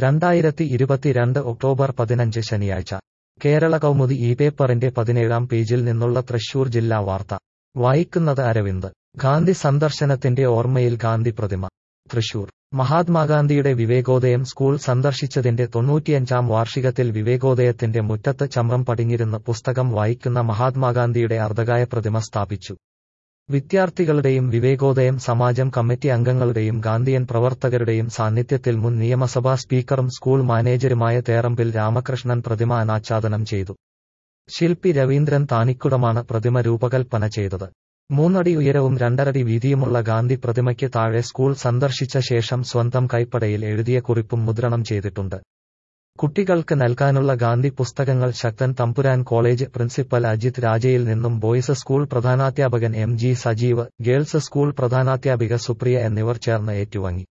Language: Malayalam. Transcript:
രണ്ടായിരത്തി ഇരുപത്തിരണ്ട് ഒക്ടോബർ പതിനഞ്ച് ശനിയാഴ്ച കേരള കൗമുദി ഈ പേപ്പറിന്റെ പതിനേഴാം പേജിൽ നിന്നുള്ള തൃശൂർ ജില്ലാ വാർത്ത വായിക്കുന്നത് അരവിന്ദ് ഗാന്ധി സന്ദർശനത്തിന്റെ ഓർമ്മയിൽ ഗാന്ധി പ്രതിമ തൃശൂർ മഹാത്മാഗാന്ധിയുടെ വിവേകോദയം സ്കൂൾ സന്ദർശിച്ചതിന്റെ തൊണ്ണൂറ്റിയഞ്ചാം വാർഷികത്തിൽ വിവേകോദയത്തിന്റെ മുറ്റത്ത് ചമ്രം പടിഞ്ഞിരുന്ന് പുസ്തകം വായിക്കുന്ന മഹാത്മാഗാന്ധിയുടെ അർദ്ധകായ പ്രതിമ സ്ഥാപിച്ചു വിദ്യാർത്ഥികളുടെയും വിവേകോദയം സമാജം കമ്മിറ്റി അംഗങ്ങളുടെയും ഗാന്ധിയൻ പ്രവർത്തകരുടെയും സാന്നിധ്യത്തിൽ മുൻ നിയമസഭാ സ്പീക്കറും സ്കൂൾ മാനേജരുമായ തേറമ്പിൽ രാമകൃഷ്ണൻ പ്രതിമ അനാച്ഛാദനം ചെയ്തു ശില്പി രവീന്ദ്രൻ താനിക്കുടമാണ് പ്രതിമ രൂപകൽപ്പന ചെയ്തത് മൂന്നടി ഉയരവും രണ്ടരടി വീതിയുമുള്ള ഗാന്ധി പ്രതിമയ്ക്ക് താഴെ സ്കൂൾ സന്ദർശിച്ച ശേഷം സ്വന്തം കൈപ്പടയിൽ എഴുതിയ കുറിപ്പും മുദ്രണം ചെയ്തിട്ടുണ്ട് കുട്ടികൾക്ക് നൽകാനുള്ള ഗാന്ധി പുസ്തകങ്ങൾ ശക്തൻ തമ്പുരാൻ കോളേജ് പ്രിൻസിപ്പൽ അജിത് രാജയിൽ നിന്നും ബോയ്സ് സ്കൂൾ പ്രധാനാധ്യാപകൻ M G Sajeev girls school പ്രധാനാധ്യാപിക സുപ്രിയ എന്നിവർ ചേർന്ന് ഏറ്റുവാങ്ങി